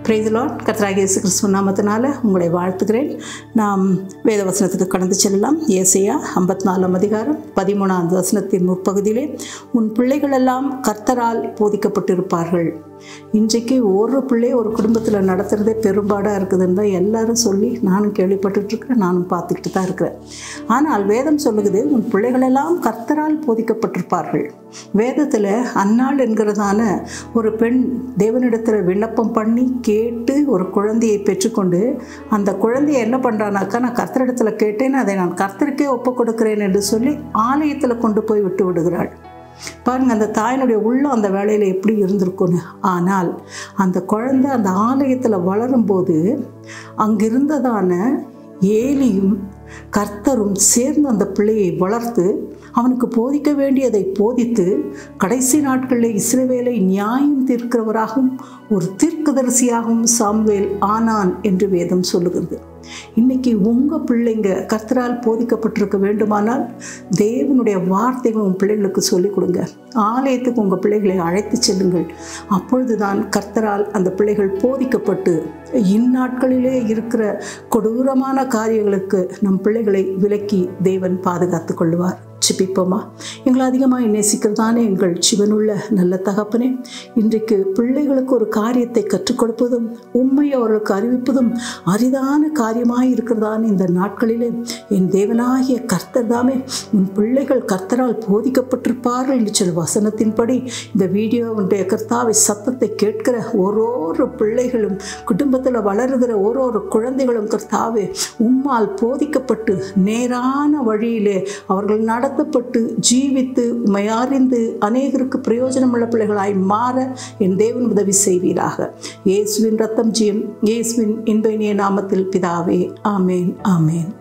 பிரைதலான் கர்த்தராகிய இயேசு கிறிஸ்துவ நாமத்தினால உங்களை வாழ்த்துகிறேன் நாம் வேத வசனத்துக்கு கடந்து செல்லலாம் ஏசையா ஐம்பத்தி நாலாம் அதிகாரம் பதிமூணாம் வசனத்தின் முற்பகுதியிலே உன் பிள்ளைகளெல்லாம் கர்த்தரால் போதிக்கப்பட்டிருப்பார்கள் இன்றைக்கு ஒரு பிள்ளை ஒரு குடும்பத்தில் நடத்துகிறதே பெரும்பாடாக இருக்குதுன்னு தான் எல்லாரும் சொல்லி நானும் கேள்விப்பட்டுட்டு இருக்கிறேன் நானும் பார்த்துக்கிட்டு தான் இருக்கிறேன் ஆனால் வேதம் சொல்லுகிறது உன் பிள்ளைகளெல்லாம் கர்த்தரால் போதிக்கப்பட்டிருப்பார்கள் வேதத்தில் அன்னாள் என்கிறதான ஒரு பெண் தேவனிடத்தில் விண்ணப்பம் பண்ணி கேட்டு ஒரு குழந்தையை பெற்றுக்கொண்டு அந்த குழந்தையை என்ன பண்ணுறானாக்கா நான் கர்த்தரிடத்தில் கேட்டேன் அதை நான் கர்த்தருக்கே ஒப்பு கொடுக்கிறேன் என்று சொல்லி ஆலயத்தில் கொண்டு போய் விட்டு விடுகிறாள் பாருங்க அந்த தாயினுடைய உள்ளம் அந்த வேலையில் எப்படி இருந்திருக்குன்னு ஆனால் அந்த குழந்தை அந்த ஆலயத்தில் வளரும்போது அங்கிருந்ததான ஏலியும் கர்த்தரும் சேர்ந்து அந்த பிள்ளையை வளர்த்து அவனுக்கு போதிக்க வேண்டியதை போதித்து கடைசி நாட்களில் இஸ்ரவேலை நியாயம் தீர்க்கிறவராகவும் ஒரு தீர்க்கதரிசியாகவும் சாம்வேல் ஆனான் என்று வேதம் சொல்லுகிறது இன்னைக்கு உங்கள் பிள்ளைங்க கர்த்தரால் போதிக்கப்பட்டிருக்க வேண்டுமானால் தேவனுடைய வார்த்தைகள் உங்கள் பிள்ளைகளுக்கு சொல்லிக் கொடுங்க ஆலயத்துக்கு உங்கள் பிள்ளைகளை அழைத்து செல்லுங்கள் அப்பொழுதுதான் கர்த்தரால் அந்த பிள்ளைகள் போதிக்கப்பட்டு இந்நாட்களிலே இருக்கிற கொடூரமான காரியங்களுக்கு நம் பிள்ளைகளை விலக்கி தேவன் பாதுகாத்து கொள்வார் ஜெபிப்போமா எங்களை அதிகமாக நேசிக்கிறதானே எங்கள் சிவனுள்ள நல்ல தகப்பனே இன்றைக்கு பிள்ளைகளுக்கு ஒரு காரியத்தை கற்றுக் கொடுப்பதும் உண்மை அவர்களுக்கு அறிவிப்பதும் அரிதான காரியமாய் இருக்கிறதான இந்த நாட்களிலே என் தேவனாகிய கர்த்தர் தாமே உன் பிள்ளைகள் கர்த்தரால் போதிக்கப்பட்டிருப்பார்கள் என்று சொல் வசனத்தின்படி இந்த வீடியோவுடைய கர்த்தாவை சத்தத்தை கேட்கிற ஒரு ஒரு பிள்ளைகளும் குடும்பத்தில் வளருகிற ஒரு ஒரு குழந்தைகளும் கர்த்தாவே உம்மால் போதிக்கப்பட்டு நேரான வழியிலே அவர்கள் நடத்தப்பட்டு ஜீவித்து உம்மை அறிந்து அநேகருக்கு பிரயோஜனமுள்ள பிள்ளைகளாய் மாற என் தேவன் உதவி செய்வீராக இயேசுவின் ரத்தம் ஜியம் இயேசுவின் இன்ப இனிய நாமத்தில் பிதாவே ஆமேன் ஆமேன்